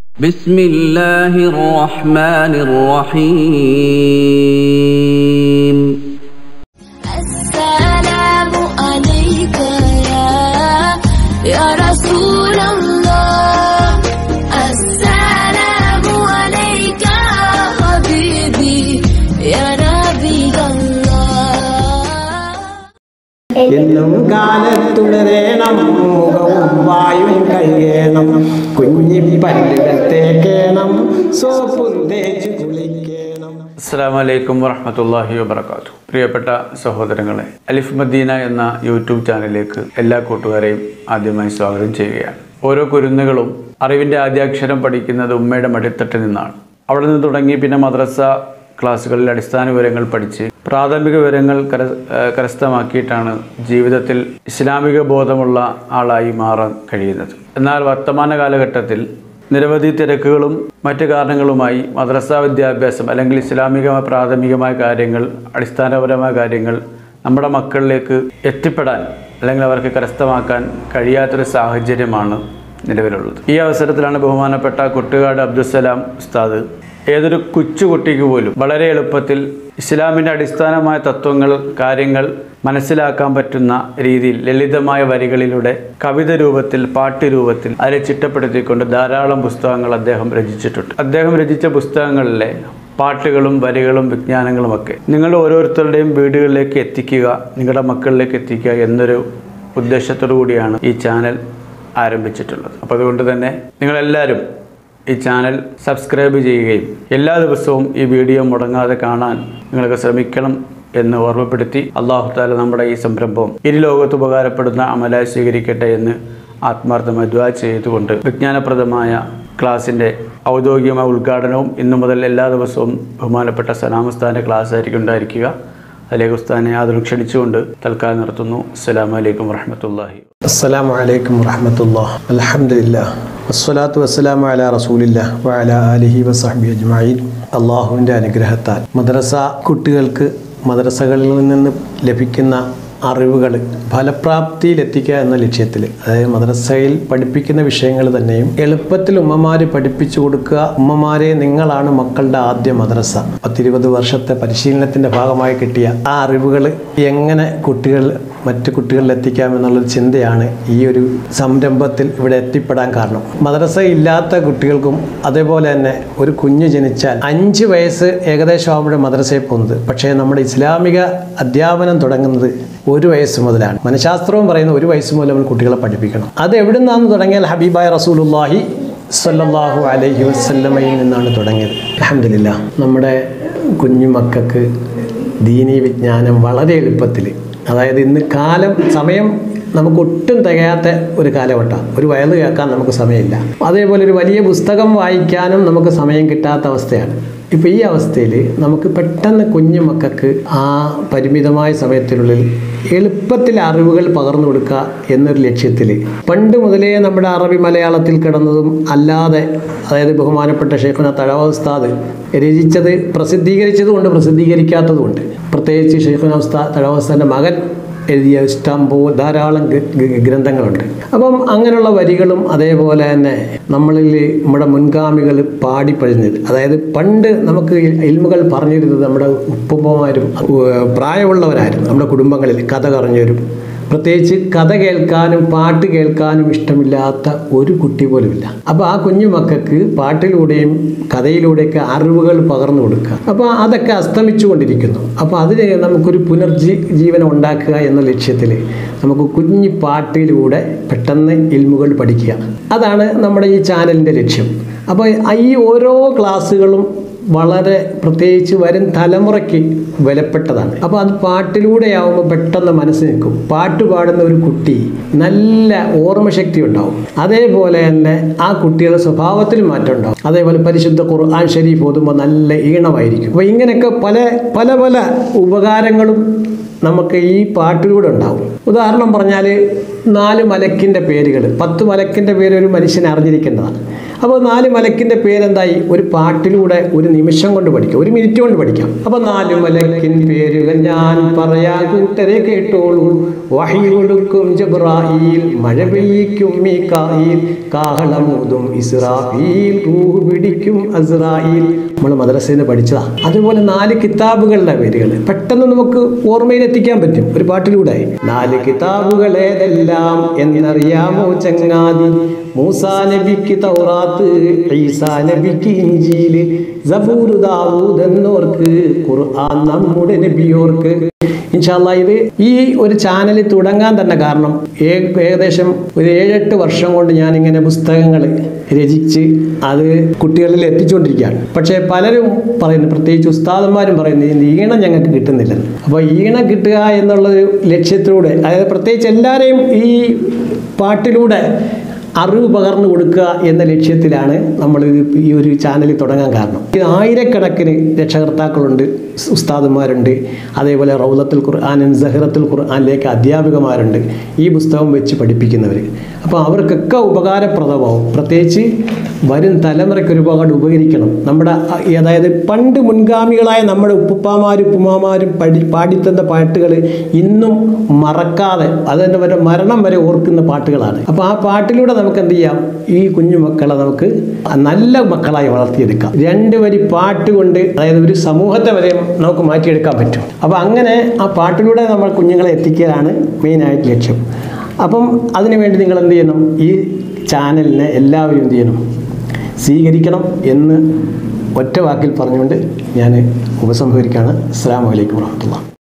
بسم الله الرحمن الرحيم السلام عليك يا يا رسول الله السلام عليك يا حبيبي يا نبي الله എന്നും കാലത്തുണരേണം മുഖവും വായും കഴുകേണം കുഞ്ഞി പല്ലുകൾ തേക്കേണം സോപ്പും തേച്ച് കുളിക്കേണം അസ്സാം വലൈക്കും വറഹമത്തല്ലാഹി വബർക്കാത്തു പ്രിയപ്പെട്ട സഹോദരങ്ങളെ അലിഫ് മദീന എന്ന യൂട്യൂബ് ചാനലിലേക്ക് എല്ലാ കൂട്ടുകാരെയും ആദ്യമായി സ്വാഗതം ചെയ്യുകയാണ് ഓരോ കുരുന്നുകളും അറിവിൻ്റെ ആദ്യാക്ഷരം പഠിക്കുന്നത് ഉമ്മയുടെ മടിത്തട്ടിൽ നിന്നാണ് അവിടെ നിന്ന് തുടങ്ങി പിന്നെ മദ്രസ ക്ലാസ്സുകളിൽ അടിസ്ഥാന വിവരങ്ങൾ പഠിച്ച് പ്രാഥമിക വിവരങ്ങൾ കര ഏഹ് കരസ്ഥമാക്കിയിട്ടാണ് ജീവിതത്തിൽ ഇസ്ലാമിക ബോധമുള്ള ആളായി മാറാൻ കഴിയുന്നത് എന്നാൽ വർത്തമാന കാലഘട്ടത്തിൽ നിരവധി തിരക്കുകളും മറ്റു കാരണങ്ങളുമായി മദ്രസ വിദ്യാഭ്യാസം അല്ലെങ്കിൽ ഇസ്ലാമിക പ്രാഥമികമായ കാര്യങ്ങൾ അടിസ്ഥാനപരമായ കാര്യങ്ങൾ നമ്മുടെ മക്കളിലേക്ക് എത്തിപ്പെടാൻ അല്ലെങ്കിൽ അവർക്ക് കരസ്ഥമാക്കാൻ കഴിയാത്തൊരു സാഹചര്യമാണ് നിലവിലുള്ളത് ഈ അവസരത്തിലാണ് ബഹുമാനപ്പെട്ട കുട്ടുകാട് അബ്ദുസലാം ഉസ്താദ് ഏതൊരു കൊച്ചുകുട്ടിക്ക് പോലും വളരെ എളുപ്പത്തിൽ ഇസ്ലാമിൻ്റെ അടിസ്ഥാനമായ തത്വങ്ങൾ കാര്യങ്ങൾ മനസ്സിലാക്കാൻ പറ്റുന്ന രീതിയിൽ ലളിതമായ വരികളിലൂടെ കവിത രൂപത്തിൽ പാട്ട് രൂപത്തിൽ അതിനെ ചിട്ടപ്പെടുത്തിക്കൊണ്ട് ധാരാളം പുസ്തകങ്ങൾ അദ്ദേഹം രചിച്ചിട്ടുണ്ട് അദ്ദേഹം രചിച്ച പുസ്തകങ്ങളിലെ പാട്ടുകളും വരികളും വിജ്ഞാനങ്ങളുമൊക്കെ നിങ്ങൾ ഓരോരുത്തരുടെയും വീടുകളിലേക്ക് എത്തിക്കുക നിങ്ങളുടെ മക്കളിലേക്ക് എത്തിക്കുക എന്നൊരു ഉദ്ദേശത്തോടു കൂടിയാണ് ഈ ചാനൽ ആരംഭിച്ചിട്ടുള്ളത് അപ്പോൾ അതുകൊണ്ട് തന്നെ നിങ്ങളെല്ലാവരും ഈ ചാനൽ സബ്സ്ക്രൈബ് ചെയ്യുകയും എല്ലാ ദിവസവും ഈ വീഡിയോ മുടങ്ങാതെ കാണാൻ നിങ്ങൾക്ക് ശ്രമിക്കണം എന്ന് ഓർമ്മപ്പെടുത്തി അള്ളാഹു താല നമ്മുടെ ഈ സംരംഭം ഇരു ലോകത്ത് ഉപകാരപ്പെടുന്ന അമലായി സ്വീകരിക്കട്ടെ എന്ന് ആത്മാർത്ഥമായി ദ്വാ ചെയ്തുകൊണ്ട് വിജ്ഞാനപ്രദമായ ക്ലാസിൻ്റെ ഔദ്യോഗികമായ ഉദ്ഘാടനവും ഇന്നു മുതൽ എല്ലാ ദിവസവും ബഹുമാനപ്പെട്ട സലാമുസ്ഥാൻ്റെ ക്ലാസ് ആയിരിക്കും ഉണ്ടായിരിക്കുക അതിലേക്ക് ഉസ്താനെ യാതൊരു ക്ഷണിച്ചുകൊണ്ട് തൽക്കാലം നിർത്തുന്നു അസ്സലാമു അലൈക്കും വറഹമത്തല്ലാഹി അസ്സലാമു അലൈക്കും വറഹമത്തുല്ലാ അൽഹംദുലില്ലാ വസ്സലാത്തു വസ്സലാമു അലാ റസൂലില്ലാ വഅലാ ആലിഹി വസഹബി അജ്മഈൻ അള്ളാഹുവിൻ്റെ അനുഗ്രഹത്താൽ മദ്രസ കുട്ടികൾക്ക് മദ്രസകളിൽ നിന്ന് ലഭിക്കുന്ന അറിവുകൾ ഫലപ്രാപ്തിയിലെത്തിക്കുക എന്ന ലക്ഷ്യത്തിൽ അതായത് മദ്രസയിൽ പഠിപ്പിക്കുന്ന വിഷയങ്ങൾ തന്നെയും എളുപ്പത്തിൽ ഉമ്മമാർ പഠിപ്പിച്ചു കൊടുക്കുക ഉമ്മമാരെ നിങ്ങളാണ് മക്കളുടെ ആദ്യ മദ്രസ പത്തിരുപത് വർഷത്തെ പരിശീലനത്തിൻ്റെ ഭാഗമായി കിട്ടിയ ആ അറിവുകൾ എങ്ങനെ കുട്ടികൾ മറ്റു കുട്ടികളിൽ എത്തിക്കാം എന്നുള്ളൊരു ചിന്തയാണ് ഈ ഒരു സംരംഭത്തിൽ ഇവിടെ എത്തിപ്പെടാൻ കാരണം മദ്രസ ഇല്ലാത്ത കുട്ടികൾക്കും അതേപോലെ തന്നെ ഒരു കുഞ്ഞ് ജനിച്ചാൽ അഞ്ച് വയസ്സ് ഏകദേശം ആവുമ്പോഴേ മദ്രസയിൽ പോകുന്നത് പക്ഷേ നമ്മുടെ ഇസ്ലാമിക അധ്യാപനം തുടങ്ങുന്നത് ഒരു വയസ്സ് മുതലാണ് മനഃശാസ്ത്രവും പറയുന്ന ഒരു വയസ്സ് മുതൽ നമ്മൾ കുട്ടികളെ പഠിപ്പിക്കണം അത് എവിടെ നിന്നാണെന്ന് തുടങ്ങിയാൽ ഹബീബായ റസൂലുല്ലാഹി സല്ലല്ലാഹു അലൈഹി വസല്ലമയിൽ നിന്നാണ് തുടങ്ങിയത് അൽഹംദുലില്ലാ നമ്മുടെ കുഞ്ഞു മക്കൾക്ക് ദീനീ വിജ്ഞാനം വളരെ എളുപ്പത്തിൽ അതായത് ഇന്ന് കാലം സമയം നമുക്ക് ഒട്ടും തികയാത്ത ഒരു കാലഘട്ടമാണ് ഒരു വയല് കേൾക്കാൻ നമുക്ക് സമയമില്ല അതേപോലെ ഒരു വലിയ പുസ്തകം വായിക്കാനും നമുക്ക് സമയം കിട്ടാത്ത അവസ്ഥയാണ് ഇപ്പോൾ ഈ അവസ്ഥയിൽ നമുക്ക് പെട്ടെന്ന് കുഞ്ഞു മക്കൾക്ക് ആ പരിമിതമായ സമയത്തിനുള്ളിൽ എളുപ്പത്തിൽ അറിവുകൾ പകർന്നു കൊടുക്കുക എന്നൊരു ലക്ഷ്യത്തിൽ പണ്ട് മുതലേ നമ്മുടെ അറബി മലയാളത്തിൽ കിടന്നതും അല്ലാതെ അതായത് ബഹുമാനപ്പെട്ട ഷെയ്ഖുന തഴവ ഉസ്താദ് രചിച്ചത് പ്രസിദ്ധീകരിച്ചതുകൊണ്ട് പ്രസിദ്ധീകരിക്കാത്തതുകൊണ്ട് പ്രത്യേകിച്ച് ഷെയ്ഖുന ഉസ്താദ് തഴവ ഉസ്താദിൻ്റെ മകൻ എഴുതിയ ഇഷ്ടംപോ ധാരാളം ഗ- ഗ- ഗ്രന്ഥങ്ങളുണ്ട് അപ്പം അങ്ങനെയുള്ള വരികളും അതേപോലെ തന്നെ നമ്മളിൽ നമ്മുടെ മുൻഗാമികൾ പാടിപ്പഴിഞ്ഞത് അതായത് പണ്ട് നമുക്ക് ഇൽമുകൾ പറഞ്ഞിരുന്നത് നമ്മുടെ ഉപ്പുമ്മമാരും ഉ- പ്രായമുള്ളവരായിരുന്നു നമ്മുടെ കുടുംബങ്ങളിൽ കഥ പറഞ്ഞവരും പ്രത്യേകിച്ച് കഥ കേൾക്കാനും പാട്ട് കേൾക്കാനും ഇഷ്ടമില്ലാത്ത ഒരു കുട്ടി പോലുമില്ല അപ്പോൾ ആ കുഞ്ഞു മക്കൾക്ക് പാട്ടിലൂടെയും കഥയിലൂടെയൊക്കെ അറിവുകൾ പകർന്നു കൊടുക്കുക അപ്പോൾ അതൊക്കെ അസ്തമിച്ചു കൊണ്ടിരിക്കുന്നു അപ്പോൾ അതിന് നമുക്കൊരു പുനർജീ ജീവനം ഉണ്ടാക്കുക എന്ന ലക്ഷ്യത്തിൽ നമുക്ക് കുഞ്ഞു പാട്ടിലൂടെ പെട്ടെന്ന് ഇൽമുകൾ പഠിക്കുക അതാണ് നമ്മുടെ ഈ ചാനലിൻ്റെ ലക്ഷ്യം അപ്പോൾ ഈ ഓരോ ക്ലാസ്സുകളും വളരെ പ്രത്യേകിച്ച് വരും തലമുറയ്ക്ക് വിലപ്പെട്ടതാണ് അപ്പോൾ അത് പാട്ടിലൂടെയാവുമ്പോൾ പെട്ടെന്ന് മനസ്സിൽ നിൽക്കും പാട്ട് പാടുന്ന ഒരു കുട്ടി നല്ല ഓർമ്മശക്തി ഉണ്ടാവും അതേപോലെ തന്നെ ആ കുട്ടിയുടെ സ്വഭാവത്തിൽ മാറ്റം ഉണ്ടാവും അതേപോലെ പരിശുദ്ധ ഖുർആൻ ഷരീഫ് ഓതുമ്പോൾ നല്ല ഈണമായിരിക്കും അപ്പോൾ ഇങ്ങനെയൊക്കെ പല പല പല ഉപകാരങ്ങളും നമുക്ക് ഈ പാട്ടിലൂടെ ഉണ്ടാവും ഉദാഹരണം പറഞ്ഞാൽ നാല് മലക്കിൻ്റെ പേരുകൾ പത്ത് മലക്കിൻ്റെ പേര് ഒരു മനുഷ്യൻ അറിഞ്ഞിരിക്കേണ്ടതാണ് അപ്പോൾ നാല് മലക്കിൻ്റെ പേരെന്തായി ഒരു പാട്ടിലൂടെ ഒരു നിമിഷം കൊണ്ട് പഠിക്കാം ഒരു മിനിറ്റ് കൊണ്ട് പഠിക്കാം അപ്പോൾ നാല് മലക്കിൻ പേരുകൾ ഞാൻ പറയാൻ കൂട്ടരെ കേട്ടോളൂ വഹി കൊടുക്കും ജബ്രായിൽ മഴ പെയ്യിക്കും മീക്കായിൽ കാഹളമൂതും ഇസ്രാഫീൽ റൂഹ് പിടിക്കും അസ്രായിൽ നമ്മൾ മദ്രസയിൽ നിന്ന് പഠിച്ചതാ അതുപോലെ നാല് കിതാബുകളുടെ പേരുകൾ പെട്ടെന്ന് നമുക്ക് ഓർമ്മയിൽ എത്തിക്കാൻ പറ്റും ഒരു പാട്ടിലൂടെ നാല് കിതാബുകൾ ഏതെല്ലാം എന്നറിയാമോ ചങ്ങാതി മൂസാ നബിക്ക് തൗറാത്ത് ഈസാ നബിക്ക് ഇഞ്ചീല് സബൂർ ദാവൂദ് എന്നോർക്ക് ഖുർആൻ നമ്മുടെ നബിയോർക്ക് ഇൻഷാല്ല ഇത് ഈ ഒരു ചാനൽ തുടങ്ങാൻ തന്നെ കാരണം ഏ- ഏകദേശം ഒരു ഏഴെട്ട് വർഷം കൊണ്ട് ഞാനിങ്ങനെ പുസ്തകങ്ങൾ രചിച്ച് അത് കുട്ടികളിൽ എത്തിച്ചുകൊണ്ടിരിക്കുകയാണ് പക്ഷേ പലരും പറയുന്നു പ്രത്യേകിച്ച് ഉസ്താദന്മാരും പറയുന്നു ഇതിന് ഈണം ഞങ്ങൾക്ക് കിട്ടുന്നില്ലെന്ന് അപ്പോൾ ഈണം കിട്ടുക എന്നുള്ളൊരു ലക്ഷ്യത്തിലൂടെ അതായത് പ്രത്യേകിച്ച് എല്ലാവരെയും ഈ പാട്ടിലൂടെ അറിവ് പകർന്നു കൊടുക്കുക എന്ന ലക്ഷ്യത്തിലാണ് നമ്മൾ ഇത് ഈ ഒരു ചാനൽ തുടങ്ങാൻ കാരണം ഇത് ആയിരക്കണക്കിന് രക്ഷകർത്താക്കളുണ്ട് ഉസ്താദന്മാരുണ്ട് അതേപോലെ റൗലത്തുൽ ഖുർആാനും സഹറത്തുൽ ഖുർആാനിലേക്ക് അധ്യാപികമാരുണ്ട് ഈ പുസ്തകം വെച്ച് പഠിപ്പിക്കുന്നവർ അപ്പോൾ അവർക്കൊക്കെ ഉപകാരപ്രദമാവും പ്രത്യേകിച്ച് വരും തലമുറയ്ക്ക് ഒരുപാട് ഉപകരിക്കണം നമ്മുടെ അ- അതായത് പണ്ട് മുൻഗാമികളായ നമ്മുടെ ഉപ്പുപ്പാമാരും ഉപ്പുമാമാരും പഠി പാടിത്തന്ന പാട്ടുകൾ ഇന്നും മറക്കാതെ അതിൻ്റെ വരെ മരണം വരെ ഓർക്കുന്ന പാട്ടുകളാണ് അപ്പോൾ ആ പാട്ടിലൂടെ നമുക്ക് എന്ത് ചെയ്യാം ഈ കുഞ്ഞു മക്കളെ നമുക്ക് നല്ല മക്കളായി വളർത്തിയെടുക്കാം രണ്ട് വരി പാട്ട് കൊണ്ട് അതായത് ഒരു സമൂഹത്തെ വരെ നമുക്ക് മാറ്റിയെടുക്കാൻ പറ്റും അപ്പോൾ അങ്ങനെ ആ പാട്ടിലൂടെ നമ്മൾ കുഞ്ഞുങ്ങളെ എത്തിക്കലാണ് മെയിനായിട്ട് ലക്ഷ്യം അപ്പം അതിനുവേണ്ടി നിങ്ങൾ എന്ത് ചെയ്യണം ഈ ചാനലിനെ എല്ലാവരും എന്ത് ചെയ്യണം സ്വീകരിക്കണം എന്ന് ഒറ്റ വാക്കിൽ പറഞ്ഞുകൊണ്ട് ഞാൻ ഉപസംഹരിക്കുകയാണ് അസ്സാം വലൈക്കും വാഹമത്തുള്ള